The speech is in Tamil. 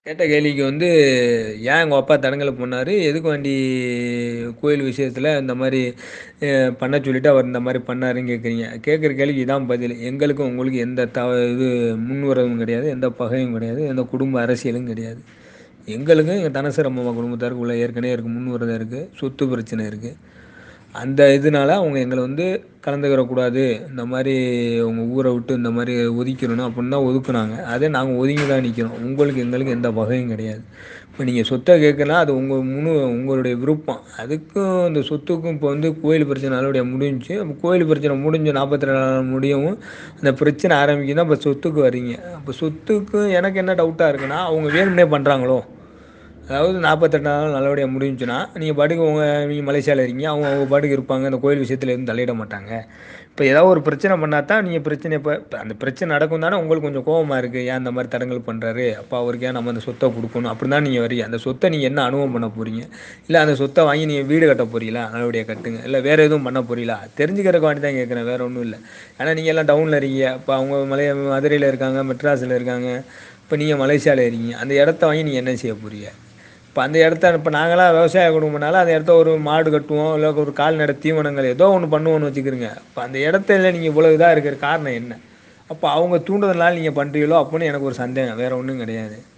கேட்ட கேள்விக்கு வந்து ஏன் உங்கள் அப்பா தடங்கல் பண்ணார் எதுக்கு வண்டி கோயில் விஷயத்தில் இந்த மாதிரி பண்ண சொல்லிவிட்டு அவர் இந்த மாதிரி பண்ணாருன்னு கேட்குறீங்க கேட்குற கேள்விக்கு இதான் பதில் எங்களுக்கும் உங்களுக்கு எந்த த இது முன்னுறவும் கிடையாது எந்த பகையும் கிடையாது எந்த குடும்ப அரசியலும் கிடையாது எங்களுக்கும் எங்கள் தனசரம்மம்மா குடும்பத்தாருக்கு உள்ள ஏற்கனவே இருக்குது முன்னுறதம் இருக்குது சொத்து பிரச்சனை இருக்குது அந்த இதனால அவங்க எங்களை வந்து கலந்துக்கிறக்கூடாது இந்த மாதிரி உங்கள் ஊரை விட்டு இந்த மாதிரி ஒதுக்கிடணும் அப்படின்னு தான் ஒதுக்குனாங்க அதே நாங்கள் ஒதுங்கி தான் நிற்கிறோம் உங்களுக்கு எங்களுக்கு எந்த பகையும் கிடையாது இப்போ நீங்கள் சொத்தை கேட்கலாம் அது உங்கள் முழு உங்களுடைய விருப்பம் அதுக்கும் இந்த சொத்துக்கும் இப்போ வந்து கோயில் பிரச்சனை நல்லபடியாக முடிஞ்சுச்சு அப்போ கோயில் பிரச்சனை முடிஞ்சு நாற்பத்தி ரெண்டு நாள் முடியவும் அந்த பிரச்சனை ஆரம்பிக்குதுன்னா இப்போ சொத்துக்கு வர்றீங்க அப்போ சொத்துக்கு எனக்கு என்ன டவுட்டாக இருக்குன்னா அவங்க வேணும்னே பண்ணுறாங்களோ அதாவது நாற்பத்தெட்டு நாள் நல்லபடியாக முடிஞ்சுச்சுன்னா நீங்கள் பாட்டுக்கு உங்கள் நீங்கள் மலேசியாவில் இருக்கீங்க அவங்க அவங்க பாட்டுக்கு இருப்பாங்க அந்த கோயில் விஷயத்தில் எதுவும் தலையிட மாட்டாங்க இப்போ ஏதாவது ஒரு பிரச்சனை பண்ணால் தான் நீங்கள் பிரச்சனை இப்போ இப்போ அந்த பிரச்சனை நடக்கும் தானே உங்களுக்கு கொஞ்சம் கோவமாக இருக்குது ஏன் அந்த மாதிரி தடங்கல் பண்ணுறாரு அப்போ அவருக்கு ஏன் நம்ம அந்த சொத்தை கொடுக்கணும் அப்படி தான் நீங்கள் வரீங்க அந்த சொத்தை நீங்கள் என்ன அனுபவம் பண்ண போகிறீங்க இல்லை அந்த சொத்தை வாங்கி நீங்கள் வீடு கட்ட போகிறீங்களா நல்லபடியாக கட்டுங்க இல்லை வேறு எதுவும் பண்ண போகிறீங்களா தெரிஞ்சுக்கிறக்கு வேண்டி தான் கேட்குறேன் வேறு ஒன்றும் இல்லை ஏன்னா நீங்கள் எல்லாம் டவுனில் இருக்கீங்க இப்போ அவங்க மலை மதுரையில் இருக்காங்க மெட்ராஸில் இருக்காங்க இப்போ நீங்கள் மலேசியாவில் இருக்கீங்க அந்த இடத்த வாங்கி நீங்கள் என்ன செய்ய போகிறீங்க இப்போ அந்த இடத்த இப்போ நாங்களாம் விவசாய குடும்பம்னால அந்த இடத்த ஒரு மாடு கட்டுவோம் இல்லை ஒரு கால்நடை தீவனங்கள் ஏதோ ஒன்று பண்ணுவோன்னு வச்சுக்கிறோங்க இப்போ அந்த இடத்துல நீங்கள் இவ்வளோ இதாக இருக்கிற காரணம் என்ன அப்போ அவங்க தூண்டுதலால் நீங்கள் பண்ணுறீங்களோ அப்படின்னு எனக்கு ஒரு சந்தேகம் வேறு ஒன்றும் கிடையாது